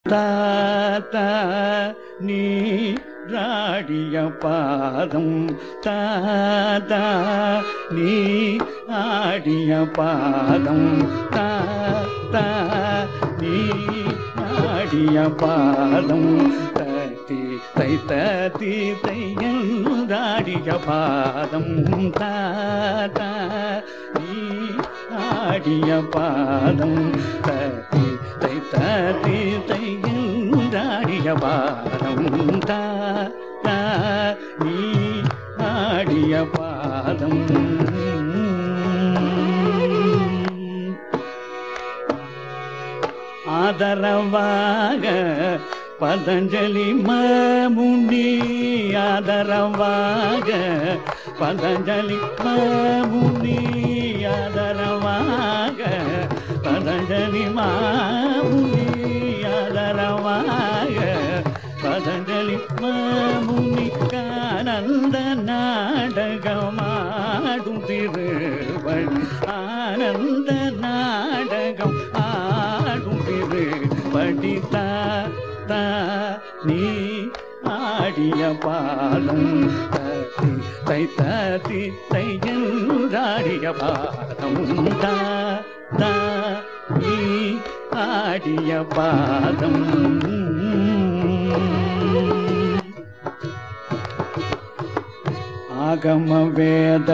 தாத்தா நீ ராடிய பாதம் தாத்தா நீ ஆடிய பாதம் தாத்தா நீ ஆடிய பாதம் தத்தி தை தத்தி தையந்தாடிய பாதம் தாத்தா நீ ஆடிய பாதம் தத்தி தை தத்தி தையந்தாடிய பாதம் தாத்தா நீ ஆடிய பாதம் ஆதரவாக பதஞ்சலி மாமுனி ஆதரவாக பதஞ்சலி மாமுனி ஆதரவாக பதஞ்சலி மாமுனி ஆதரவாக பதஞ்சலி மாமுனி கானந்த நாடகமாடும் திருவள் ஆனந்த நாடகம் ஆடும் திரு படித்தா தா நீ ஆடிய பாதம் தத்தி தை தத்தி தையந்தாடிய பாதம் தா தா நீ ஆடிய பாதம் ஆகம வேத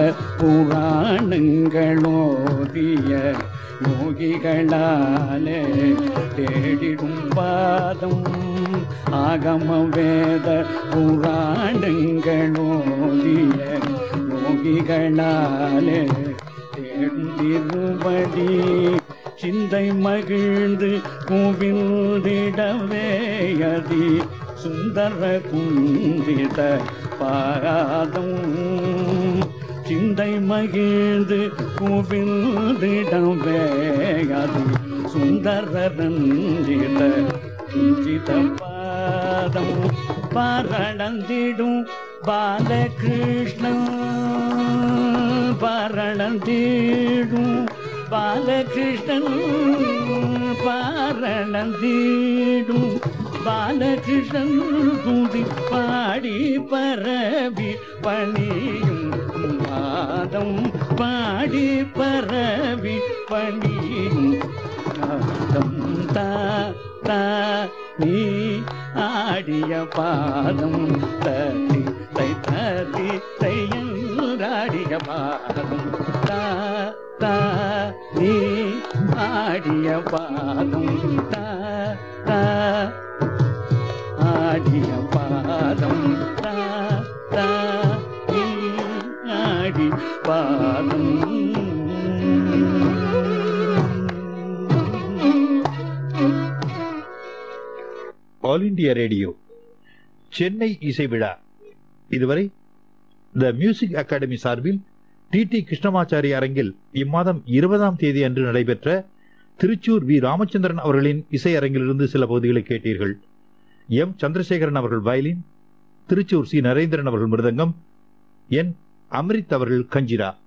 புராணங்களோதிய யோகிகளாலே தேடிடும் பாதம் ஆகம வேத புராணங்களோதிய யோகிகளாலே தேடும் திருவடி சிந்தை மகிழ்ந்து குவிந்திடவே அதி சுந்தர குந்தித பாதம் சிந்தை மகிழ்ந்து குவிந்திடவே அதி சுந்தர ரஞ்சித குஞ்சித பாதம் பரணந்திடும் பாலகிருஷ்ண பரணந்திடும் பாலகிருஷ்ணன் பாரணந்தீடும் பாலகிருஷ்ணன் துதி பாடி பரவி பணியும் மாதம் பாடி பரவி பணியும் நாதம் தா தா நீ ஆடிய பாதம் தத்தி தை தத்தி தையல்லாடிய பாதம் தா தா நீ ஆடிய பாதம் தா தா ஆடிய பாதம் தா தா நீ ஆடி பாதம் ஆல் இண்டியா ரேடியோ சென்னை இசை விழா இதுவரை த மியூசிக் அகாடமி சார்பில் டி டி கிருஷ்ணமாச்சாரி அரங்கில் இம்மாதம் இருபதாம் தேதி அன்று நடைபெற்ற திருச்சூர் வி ராமச்சந்திரன் அவர்களின் இசை அரங்கிலிருந்து சில பகுதிகளை கேட்டீர்கள் எம் சந்திரசேகரன் அவர்கள் வயலின் திருச்சூர் சி நரேந்திரன் அவர்கள் மிருதங்கம் என் அம்ரித் அவர்கள் கஞ்சிரா